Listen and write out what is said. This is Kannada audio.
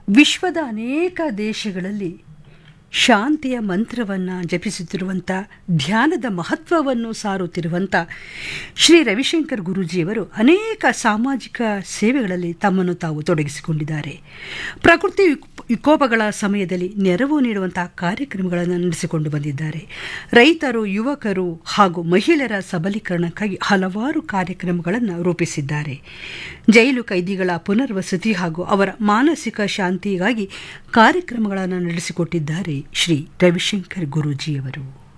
ವಿಶ್ವದ ಅನೇಕ ದೇಶಗಳಲ್ಲಿ ಶಾಂತಿಯ ಮಂತ್ರವನ್ನು ಜಪಿಸುತ್ತಿರುವಂಥ ಧ್ಯಾನದ ಮಹತ್ವವನ್ನು ಸಾರುತ್ತಿರುವಂಥ ಶ್ರೀ ರವಿಶಂಕರ್ ಗುರೂಜಿಯವರು ಅನೇಕ ಸಾಮಾಜಿಕ ಸೇವೆಗಳಲ್ಲಿ ತಮ್ಮನ್ನು ತಾವು ತೊಡಗಿಸಿಕೊಂಡಿದ್ದಾರೆ ಪ್ರಕೃತಿ ವಿಕ್- ವಿಕೋಪಗಳ ಸಮಯದಲ್ಲಿ ನೆರವು ನೀಡುವಂಥ ಕಾರ್ಯಕ್ರಮಗಳನ್ನು ನಡೆಸಿಕೊಂಡು ಬಂದಿದ್ದಾರೆ ರೈತರು ಯುವಕರು ಹಾಗೂ ಮಹಿಳೆಯರ ಸಬಲೀಕರಣಕ್ಕಾಗಿ ಹಲವಾರು ಕಾರ್ಯಕ್ರಮಗಳನ್ನು ರೂಪಿಸಿದ್ದಾರೆ ಜೈಲು ಕೈದಿಗಳ ಪುನರ್ವಸತಿ ಹಾಗೂ ಅವರ ಮಾನಸಿಕ ಶಾಂತಿಗಾಗಿ ಕಾರ್ಯಕ್ರಮಗಳನ್ನು ನಡೆಸಿಕೊಟ್ಟಿದ್ದಾರೆ ಶ್ರೀ ರವಿಶಂಕರ್ ಗುರೂಜಿಯವರು